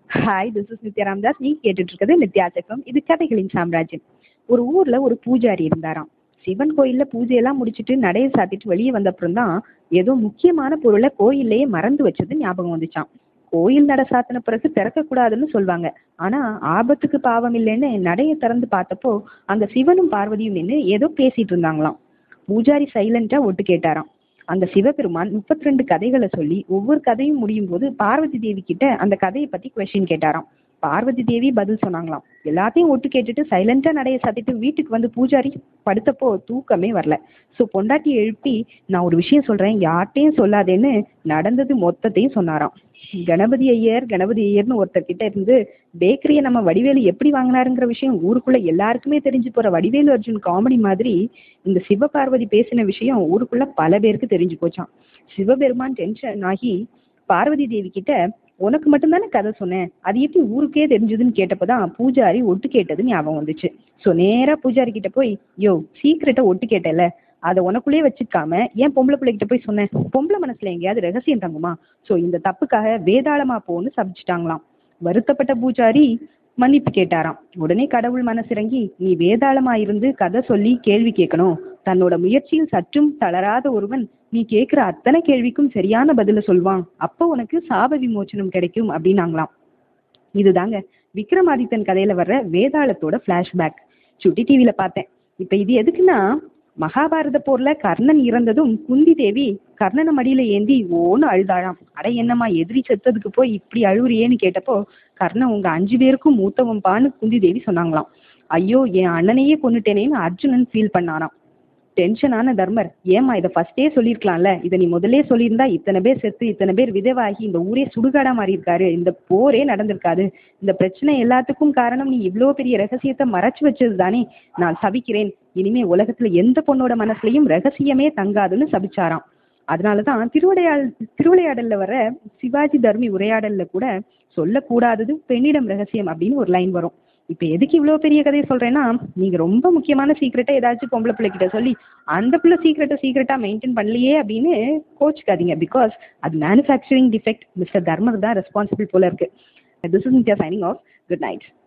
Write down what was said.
hi this is Nithya Ramdas நீங்க கேட்டுட்டு இருக்கிறது நித்யா சக்கம் இது கதைகளின் சாம்ராஜ்யம் ஒரு ஊர்ல ஒரு பூஜாரி இருந்தாராம் சிவன் கோயில்ல பூஜையெல்லாம் முடிச்சிட்டு நடைய சாத்திட்டு வெளியே வந்தப்புறம் தான் ஏதோ முக்கியமான பொருளை கோயில்லையே மறந்து வச்சது ஞாபகம் வந்துச்சாம் கோயில் நட சாத்தின பிறகு திறக்க கூடாதுன்னு சொல்லுவாங்க ஆனா ஆபத்துக்கு பாவம் இல்லைன்னு நடைய திறந்து பார்த்தப்போ அங்க சிவனும் பார்வதியும் நின்று ஏதோ பேசிட்டு இருந்தாங்களாம் பூஜாரி சைலண்டா ஒட்டு கேட்டாராம் அந்த சிவபெருமான் முப்பத்தி ரெண்டு கதைகளை சொல்லி ஒவ்வொரு கதையும் முடியும் போது பார்வதி தேவி கிட்ட அந்த கதையை பத்தி கொஸ்டின் கேட்டாராம் பார்வதி தேவி பதில் சொன்னாங்களாம் எல்லாத்தையும் ஒட்டு கேட்டுட்டு சைலண்டா நடைய சாத்திட்டு வீட்டுக்கு வந்து பூஜாரி படுத்தப்போ தூக்கமே வரல ஸோ பொண்டாட்டி எழுப்பி நான் ஒரு விஷயம் சொல்றேன் யார்ட்டையும் சொல்லாதேன்னு நடந்தது மொத்தத்தையும் சொன்னாராம் கணபதி ஐயர் கணபதி ஐயர்னு ஒருத்தர் கிட்ட இருந்து பேக்கரியை நம்ம வடிவேலு எப்படி வாங்கினாருங்கிற விஷயம் ஊருக்குள்ள எல்லாருக்குமே தெரிஞ்சு போற வடிவேலு அர்ஜுன் காமெடி மாதிரி இந்த சிவபார்வதி பேசின விஷயம் ஊருக்குள்ள பல பேருக்கு தெரிஞ்சு போச்சாம் சிவபெருமான் டென்ஷன் ஆகி பார்வதி தேவி கிட்ட உனக்கு மட்டும்தானே கதை சொன்னேன் அது எப்படி ஊருக்கே தெரிஞ்சதுன்னு கேட்டப்பதான் பூஜாரி ஒட்டு கேட்டது ஞாபகம் வந்துச்சு ஸோ நேரா பூஜாரி கிட்ட போய் யோ சீக்கிரட்டை ஒட்டு கேட்டல அதை உனக்குள்ளேயே வச்சுக்காம ஏன் பொம்பளை பிள்ளைகிட்ட போய் சொன்னேன் பொம்பளை மனசுல எங்கேயாவது ரகசியம் தங்குமா ஸோ இந்த தப்புக்காக வேதாளமா போன்னு சபிச்சிட்டாங்களாம் வருத்தப்பட்ட பூஜாரி மன்னிப்பு கேட்டாராம் உடனே கடவுள் மனசிறங்கி நீ வேதாளமா இருந்து கதை சொல்லி கேள்வி கேட்கணும் தன்னோட முயற்சியில் சற்றும் தளராத ஒருவன் நீ கேட்கிற அத்தனை கேள்விக்கும் சரியான பதில சொல்வான் அப்போ உனக்கு சாப விமோச்சனம் கிடைக்கும் அப்படின்னாங்களாம் இதுதாங்க விக்ரமாதித்தன் கதையில வர்ற வேதாளத்தோட பிளாஷ்பேக் சுட்டி டிவியில பார்த்தேன் இப்ப இது எதுக்குன்னா மகாபாரத போர்ல கர்ணன் இறந்ததும் குந்தி தேவி கர்ணனை மடியில ஏந்தி ஓன்னு அழுதாழாம் அட என்னம்மா எதிரி செத்ததுக்கு போய் இப்படி அழுவுறியேன்னு கேட்டப்போ கர்ணன் உங்க அஞ்சு பேருக்கும் மூத்தவன்பான்னு குந்தி தேவி சொன்னாங்களாம் ஐயோ என் அண்ணனையே கொண்டுட்டேனேன்னு அர்ஜுனன் ஃபீல் பண்ணாராம் டென்ஷனான தர்மர் ஏமா இதை ஃபர்ஸ்டே சொல்லியிருக்கலாம்ல இதை நீ முதல்லே சொல்லியிருந்தா இத்தனை பேர் செத்து இத்தனை பேர் விதவாகி இந்த ஊரே சுடுகாடா மாறி இருக்காரு இந்த போரே நடந்திருக்காது இந்த பிரச்சனை எல்லாத்துக்கும் காரணம் நீ இவ்வளோ பெரிய ரகசியத்தை மறைச்சு வச்சது தானே நான் சபிக்கிறேன் இனிமே உலகத்துல எந்த பொண்ணோட மனசுலயும் ரகசியமே தங்காதுன்னு சபிச்சாராம் அதனாலதான் திருவிளையாடல் திருவிளையாடல்ல வர சிவாஜி தர்மி உரையாடல்ல கூட சொல்லக்கூடாதது பெண்ணிடம் ரகசியம் அப்படின்னு ஒரு லைன் வரும் இப்ப எதுக்கு இவ்வளவு பெரிய கதையை சொல்றேன்னா நீங்க ரொம்ப முக்கியமான சீக்கிரட்டை ஏதாச்சும் பொம்பளை பிள்ளை கிட்ட சொல்லி அந்த பிள்ளை சீக்கிரட்டை சீக்கிரட்டா மெயின்டைன் பண்ணலையே அப்படின்னு கோச்சுக்காதீங்க பிகாஸ் அது மேனுஃபேக்சரிங் டிஃபெக்ட் மிஸ்டர் தர்மர் தான் ரெஸ்பான்சிபிள் போல இருக்கு this is Nithya signing off good night